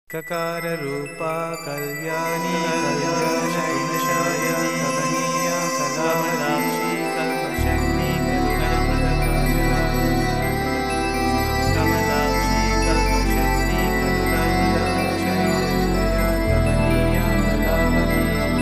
ककाररूपा कल्याणी कल्याशैलशाय कमनीया कलामलाक्षी कल्पशक्ति करुणप्रदकाशा कमलाक्षी कल्पशक्ति करुणाशैलया कमनीया कलावती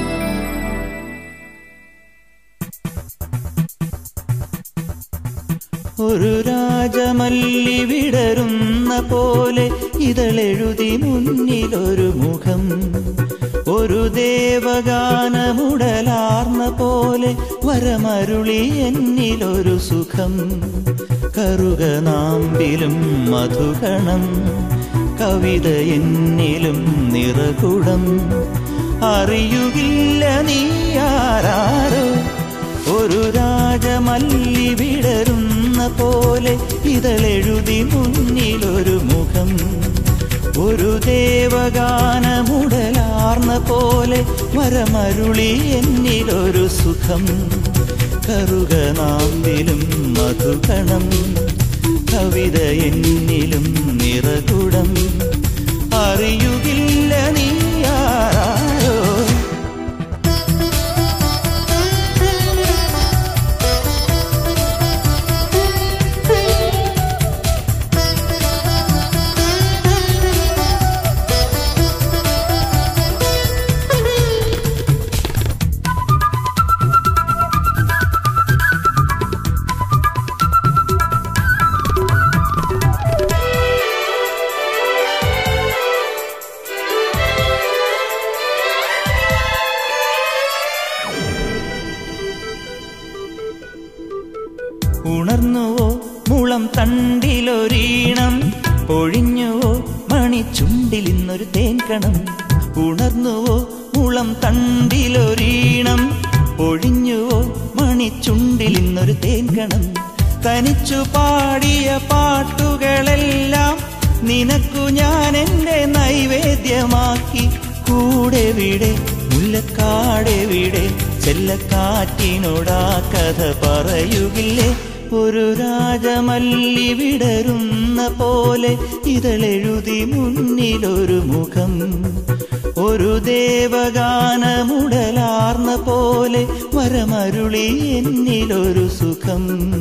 ഒരു രാജമല്ലി വിടരുന്ന പോലെ ഇതളെഴുതി മുന്നിലൊരു മുഖം ഒരു ദേവഗാനമുടലാർന്ന പോലെ വരമരുളി എന്നിലൊരു സുഖം കറുക നാമ്പിലും മധുകണം കവിത എന്നിലും നിറകുടം അറിയുകില്ല നീ ആരാരോ ഒരു രാജമല്ലി വിടരുന്ന പോലെ ഇതളെഴുതി മുന്നിലൊരു മുഖം ഒരു ദേവഗാനമുടലാർന്ന പോലെ വരമരുളി എന്നിലൊരു സുഖം കറുക നാമ്പിലും മധുകണം കവിത എന്നിലും നിറകുടം അറിയുകില്ല നീ ആരാരോ ഉണർന്നുവോ മുളം തണ്ടിലൊരീണം പൊഴിഞ്ഞുവോ മണിച്ചുണ്ടിൽ ഇന്നൊരു തേൻകണം ഉണർന്നുവോ മുളം തണ്ടിലൊരീണം പൊഴിഞ്ഞുവോ മണിച്ചുണ്ടിൽ ഇന്നൊരു തേൻകണം തനിച്ചു പാടിയ പാട്ടുകളെല്ലാം നിനക്കു ഞാൻ എന്റെ നൈവേദ്യമാക്കി കൂടെ വിടെ മുല്ലക്കാടെ വിടെ ചെല്ലക്കാറ്റിനോടാ കഥ പറയുകില്ലേ ഒരു രാജമല്ലി വിടരുന്ന പോലെ ഇതളെഴുതി മുന്നിലൊരു മുഖം ഒരു ദേവഗാനമുടലാർന്ന പോലെ വരമരുളി എന്നിലൊരു സുഖം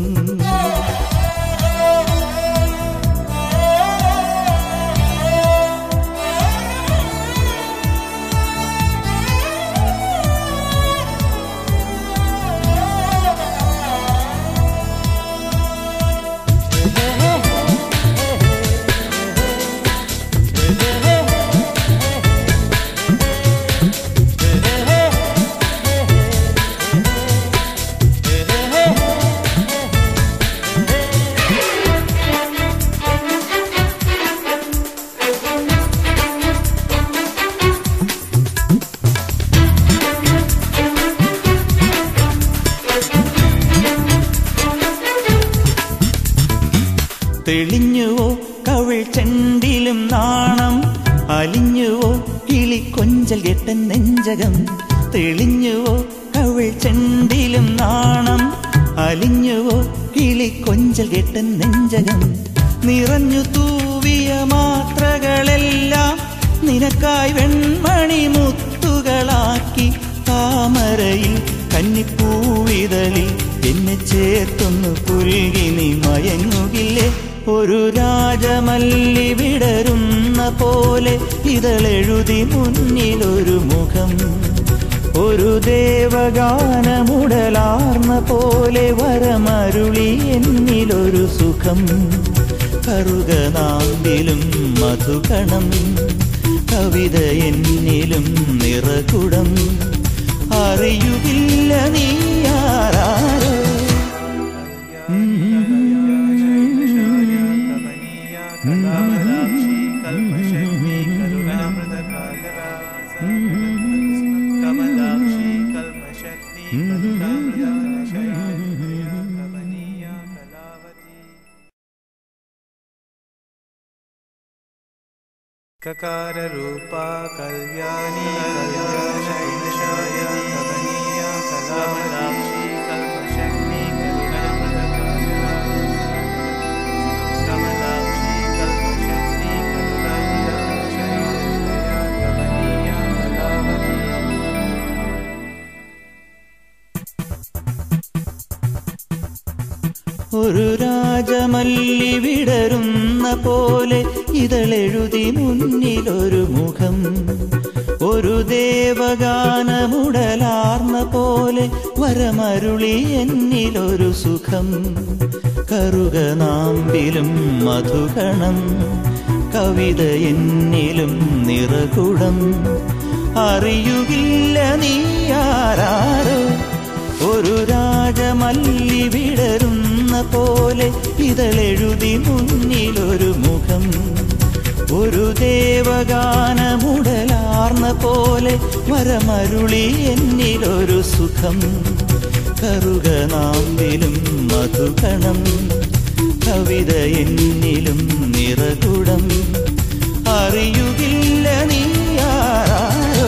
തെളിഞ്ഞുവോ കവിൾ ചെണ്ടിലും നാണം അലിഞ്ഞുവോ കിളി കൊഞ്ചൽ കെട്ടൻ നെഞ്ചകം തെളിഞ്ഞുവോ കവിൾ ചെണ്ടിലും നാണം അലിഞ്ഞുവോ കിളി കൊഞ്ചൽ കെട്ടൻ നെഞ്ചകം നിറഞ്ഞു തൂവിയ മാത്രകളെല്ലാം നിനക്കായി വെൺമണി മുത്തുകളാക്കി താമരയിൽ കന്നിപ്പൂവിതളിൽ എന്നെ ചേർത്തൊന്നു പുൽകി നീ മയങ്ങുകില്ലേ ഒരു രാജമല്ലി വിടരുന്ന പോലെ ഇതളെഴുതി മുന്നിലൊരു മുഖം ഒരു ദേവഗാനമുടലാർന്ന പോലെ വരമരുളി എന്നിലൊരു സുഖം കറുക നാമ്പിലും മധുകണം കവിത എന്നിലും നിറകുടം അറിയുകില്ല നീ ആരാരോ कमनीया कलामलाक्षी कल्पशक्ति करुणाप्रदकाशा कमलाक्षी कल्पशक्ति करुणाप्रदकाशया कमनीया कलावती ककाररूपा कल्याणी कल्याशैलशाय कमनीया कलामलाक्षी कल्पशक्ति करुणाप्रदकाशा कमलाक्षी कल्पशक्ति करुणाप्रदकाशया ഒരു രാജമല്ലി വിടരുന്ന പോലെ ഇതളെഴുതി മുന്നിലൊരു മുഖം ഒരു ദേവഗാനമുടലാർന്ന പോലെ വരമരുളി എന്നിലൊരു സുഖം കറുക നാമ്പിലും മധുകണം കവിത എന്നിലും നിറകുടം അറിയുകില്ല നീ ആരാരോ ഒരു രാജമല്ലി വിടരുന്ന പോലെ ഇതളെഴുതി മുന്നിലൊരു മുഖം ഒരു ദേവഗാനമുടലാർന്ന പോലെ വരമരുളി എന്നിലൊരു സുഖം കറുക നാമ്പിലും മധുകണം കവിത എന്നിലും നിറകുടം അറിയുകില്ല നീ ആരാരോ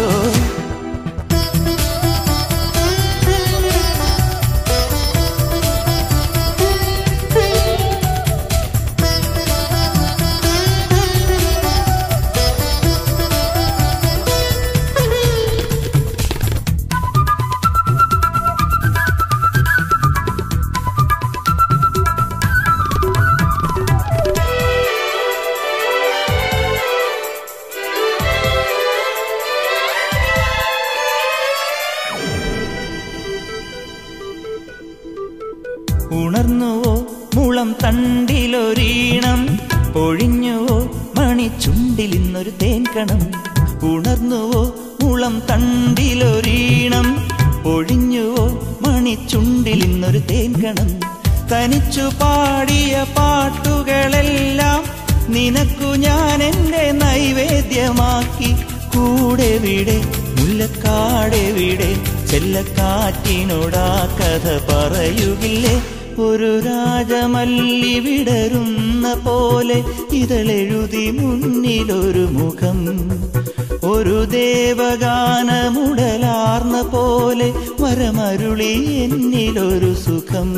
ഉണർന്നുവോ മുളം തണ്ടിലൊരീണം പൊഴിഞ്ഞുവോ മണിച്ചുണ്ടിൽ ഇന്നൊരു തേൻകണം ഉണർന്നുവോ മുളം തണ്ടിലൊരീണം പൊഴിഞ്ഞുവോ മണിച്ചുണ്ടിൽ ഇന്നൊരു തേൻകണം തനിച്ചു പാടിയ പാട്ടുകളെല്ലാം നിനക്കു ഞാൻ എന്റെ നൈവേദ്യമാക്കി കൂടെ വിടെ മുല്ലക്കാടെ വിടെ ചെല്ലക്കാറ്റിനോടാ കഥ പറയുകില്ലേ ഒരു രാജമല്ലി വിടരുന്ന പോലെ ഇതളെഴുതി മുന്നിലൊരു മുഖം ഒരു ദേവഗാനമുടലാർന്ന പോലെ വരമരുളി എന്നിലൊരു സുഖം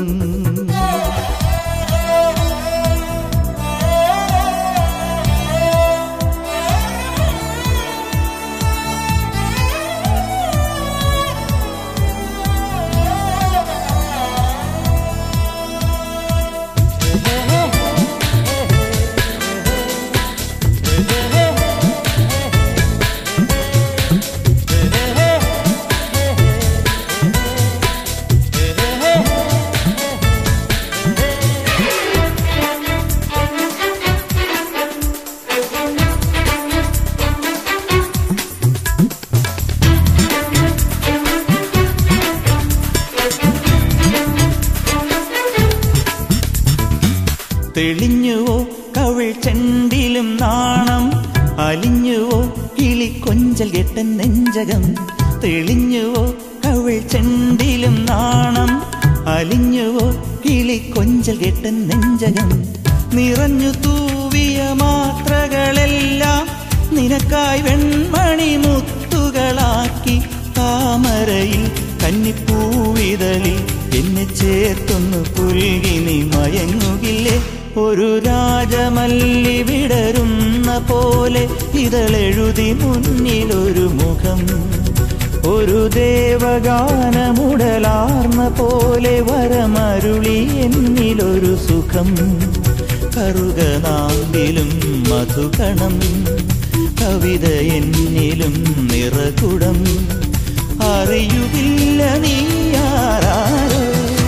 തെളിഞ്ഞുവോ കവിൾ ചെണ്ടിലും നാണം അലിഞ്ഞുവോ കിളി കൊഞ്ചൽ കെട്ടൻ നെഞ്ചകം തെളിഞ്ഞുവോ കവിൾ ചെണ്ടിലും നാണം അലിഞ്ഞുവോ കിളി കൊഞ്ചൽ കെട്ടൻ നെഞ്ചകം നിറഞ്ഞു തൂവിയ മാത്രകളെല്ലാം നിനക്കായി വെൺമണി മുത്തുകളാക്കി താമരയിൽ കന്നിപ്പൂവിതളിൽ എന്നെ ചേർത്തൊന്നു പുൽകി നീ മയങ്ങുകില്ലേ ഒരു രാജമല്ലി വിടരുന്ന പോലെ ഇതളെഴുതി മുന്നിലൊരു മുഖം ഒരു ദേവഗാനമുടലാർന്ന പോലെ വരമരുളി എന്നിലൊരു സുഖം കറുക നാമ്പിലും മധുകണം കവിത എന്നിലും നിറകുടം അറിയുകില്ല നീ ആരാരോ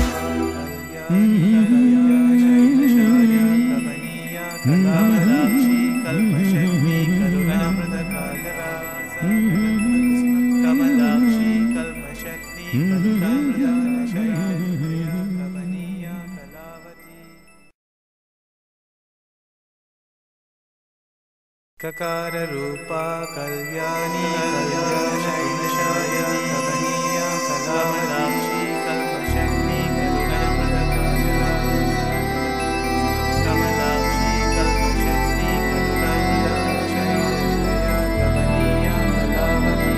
കമലാക്ഷി കൽമശക്തി കമനീയ കലാവതി ककाररूपा कल्याणी कल्याणशयनी कमनीया कलामलाक्षी कल्पशक्ति कमलाक्षी कल्पशक्ति कमनीया कलावती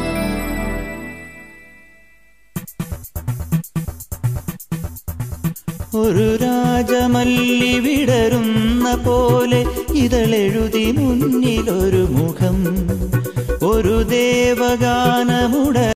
ഒരു രാജമല്ലി വിടരുന്ന പോലെ ഇതളെഴുതി മുന്നിലൊരു മുഖം ഒരു ദേവഗാനമുട